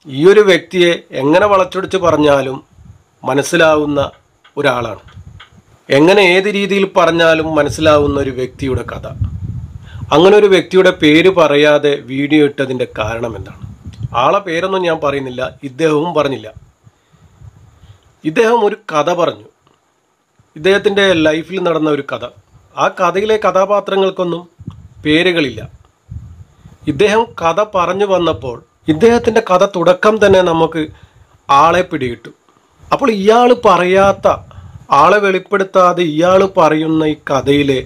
ഈ ഒരു വ്യക്തിയെ എങ്ങനെ വളച്ചൊടിച്ച് പറഞ്ഞാലും മനസ്സിലാവുന്ന ഒരാളാണ് എങ്ങനെ ഏത് രീതിയിൽ പറഞ്ഞാലും മനസ്സിലാവുന്ന ഒരു വ്യക്തിയുടെ കഥ അങ്ങനെ ഒരു വ്യക്തിയുടെ പേര് പറയാതെ വീഡിയോ ഇട്ടതിൻ്റെ കാരണം എന്താണ് ആളെ പേരൊന്നും ഞാൻ പറയുന്നില്ല ഇദ്ദേഹവും പറഞ്ഞില്ല ഇദ്ദേഹം ഒരു കഥ പറഞ്ഞു ഇദ്ദേഹത്തിൻ്റെ ലൈഫിൽ നടന്ന ഒരു കഥ ആ കഥയിലെ കഥാപാത്രങ്ങൾക്കൊന്നും പേരുകളില്ല ഇദ്ദേഹം കഥ പറഞ്ഞു വന്നപ്പോൾ ഇദ്ദേഹത്തിൻ്റെ കഥ തുടക്കം തന്നെ നമുക്ക് ആളെ പിടികിട്ടും അപ്പോൾ ഇയാൾ പറയാത്ത ആളെ വെളിപ്പെടുത്താതെ ഇയാൾ പറയുന്ന ഈ കഥയിലെ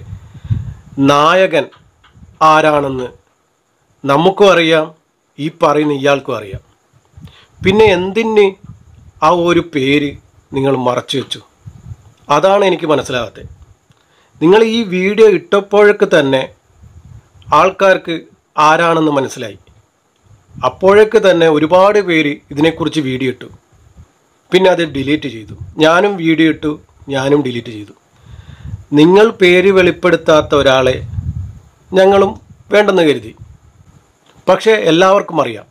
നായകൻ ആരാണെന്ന് നമുക്കും അറിയാം ഈ പറയുന്ന ഇയാൾക്കും അറിയാം പിന്നെ എന്തിന് ആ ഒരു പേര് നിങ്ങൾ മറച്ചു വെച്ചു അതാണ് എനിക്ക് മനസ്സിലാകാത്തത് നിങ്ങൾ ഈ വീഡിയോ ഇട്ടപ്പോഴൊക്കെ തന്നെ ആൾക്കാർക്ക് ആരാണെന്ന് മനസ്സിലായി അപ്പോഴേക്ക് തന്നെ ഒരുപാട് പേര് ഇതിനെക്കുറിച്ച് വീഡിയോ ഇട്ടു പിന്നെ അത് ഡിലീറ്റ് ചെയ്തു ഞാനും വീഡിയോ ഇട്ടു ഞാനും ഡിലീറ്റ് ചെയ്തു നിങ്ങൾ പേര് വെളിപ്പെടുത്താത്ത ഒരാളെ ഞങ്ങളും വേണ്ടെന്ന് കരുതി പക്ഷേ എല്ലാവർക്കും അറിയാം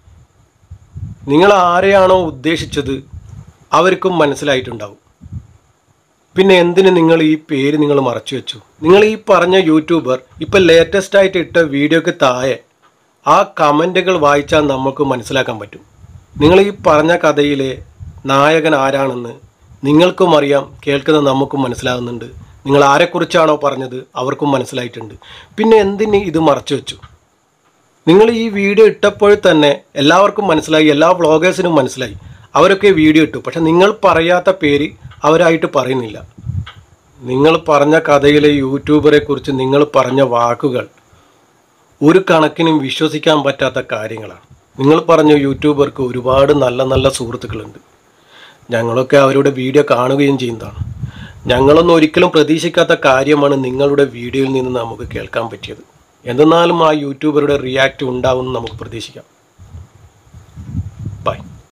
നിങ്ങൾ ആരെയാണോ ഉദ്ദേശിച്ചത് അവർക്കും മനസ്സിലായിട്ടുണ്ടാവും പിന്നെ എന്തിന് നിങ്ങൾ ഈ പേര് നിങ്ങൾ മറച്ചു വെച്ചു നിങ്ങൾ ഈ പറഞ്ഞ യൂട്യൂബർ ഇപ്പം ലേറ്റസ്റ്റ് ആയിട്ട് ഇട്ട വീഡിയോക്ക് താഴെ ആ കമൻറ്റുകൾ വായിച്ചാൽ നമുക്ക് മനസ്സിലാക്കാൻ പറ്റും നിങ്ങൾ ഈ പറഞ്ഞ കഥയിലെ നായകൻ ആരാണെന്ന് നിങ്ങൾക്കും അറിയാം കേൾക്കുന്ന നമുക്കും മനസ്സിലാകുന്നുണ്ട് നിങ്ങൾ ആരെക്കുറിച്ചാണോ പറഞ്ഞത് അവർക്കും മനസ്സിലായിട്ടുണ്ട് പിന്നെ എന്തിന് ഇത് മറച്ചു വെച്ചു നിങ്ങൾ ഈ വീഡിയോ ഇട്ടപ്പോൾ തന്നെ എല്ലാവർക്കും മനസ്സിലായി എല്ലാ വ്ളോഗേഴ്സിനും മനസ്സിലായി അവരൊക്കെ വീഡിയോ ഇട്ടു പക്ഷെ നിങ്ങൾ പറയാത്ത പേര് അവരായിട്ട് പറയുന്നില്ല നിങ്ങൾ പറഞ്ഞ കഥയിലെ യൂട്യൂബറെ കുറിച്ച് നിങ്ങൾ പറഞ്ഞ വാക്കുകൾ ഒരു കണക്കിനും വിശ്വസിക്കാൻ പറ്റാത്ത കാര്യങ്ങളാണ് നിങ്ങൾ പറഞ്ഞ യൂട്യൂബർക്ക് ഒരുപാട് നല്ല നല്ല സുഹൃത്തുക്കളുണ്ട് ഞങ്ങളൊക്കെ അവരുടെ വീഡിയോ കാണുകയും ചെയ്യുന്നതാണ് ഞങ്ങളൊന്നും ഒരിക്കലും പ്രതീക്ഷിക്കാത്ത കാര്യമാണ് നിങ്ങളുടെ വീഡിയോയിൽ നിന്ന് നമുക്ക് കേൾക്കാൻ പറ്റിയത് എന്തെന്നാലും ആ യൂട്യൂബറുടെ റിയാക്റ്റ് ഉണ്ടാവുമെന്ന് നമുക്ക് പ്രതീക്ഷിക്കാം